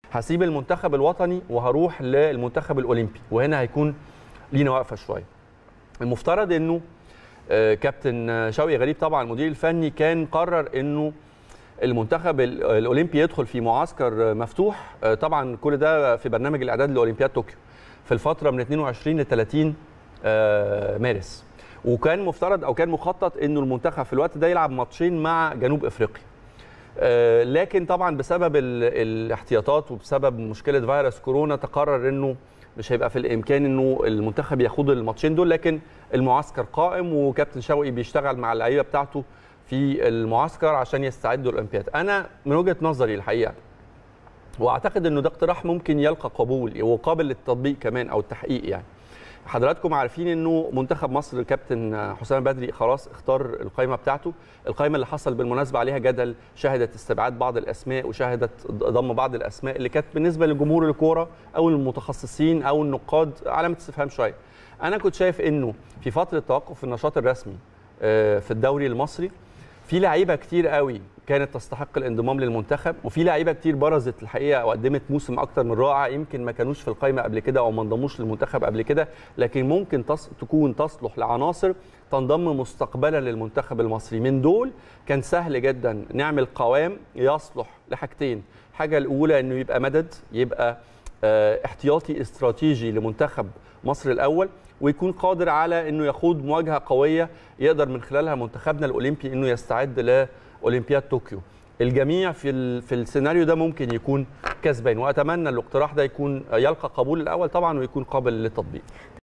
هسيب المنتخب الوطني وهروح للمنتخب الاولمبي وهنا هيكون لينا وقفه شويه المفترض انه آه، كابتن شوقي غريب طبعا المدير الفني كان قرر انه المنتخب ال- الاولمبي يدخل في معسكر مفتوح آه، طبعا كل ده في برنامج الاعداد لاولمبياد طوكيو في الفتره من 22 ل 30 آه، مارس وكان مفترض او كان مخطط انه المنتخب في الوقت ده يلعب ماتشين مع جنوب افريقيا آه، لكن طبعا بسبب ال- الاحتياطات وبسبب مشكله فيروس كورونا تقرر انه مش هيبقى في الامكان انه المنتخب ياخد الماتشين دول لكن المعسكر قائم وكابتن شوقي بيشتغل مع اللعيبه بتاعته في المعسكر عشان يستعدوا للاولمبياد انا من وجهه نظري الحقيقه واعتقد انه ده اقتراح ممكن يلقى قبول وقابل للتطبيق كمان او التحقيق يعني حضراتكم عارفين انه منتخب مصر الكابتن حسام بدري خلاص اختار القائمه بتاعته القائمه اللي حصل بالمناسبه عليها جدل شهدت استبعاد بعض الاسماء وشهدت ضم بعض الاسماء اللي كانت بالنسبه لجمهور الكوره او المتخصصين او النقاد علامه استفهام شويه انا كنت شايف انه في فتره توقف النشاط الرسمي آه، في الدوري المصري في لعيبه كتير قوي كانت تستحق الانضمام للمنتخب وفي لعيبه كتير برزت الحقيقه وقدمت موسم اكتر من رائع يمكن ما كانوش في القائمه قبل كده او ما انضموش للمنتخب قبل كده لكن ممكن تص... تكون تصلح لعناصر تنضم مستقبلا للمنتخب المصري من دول كان سهل جدا نعمل قوام يصلح لحاجتين الحاجه الاولى انه يبقى مدد يبقى آه، احتياطي استراتيجي لمنتخب مصر الاول ويكون قادر على انه يخوض مواجهه قويه يقدر من خلالها منتخبنا الاولمبي انه يستعد لاولمبياد طوكيو الجميع في ال- في السيناريو ده ممكن يكون كسبان واتمنى الاقتراح ده يكون يلقى قبول الاول طبعا ويكون قابل للتطبيق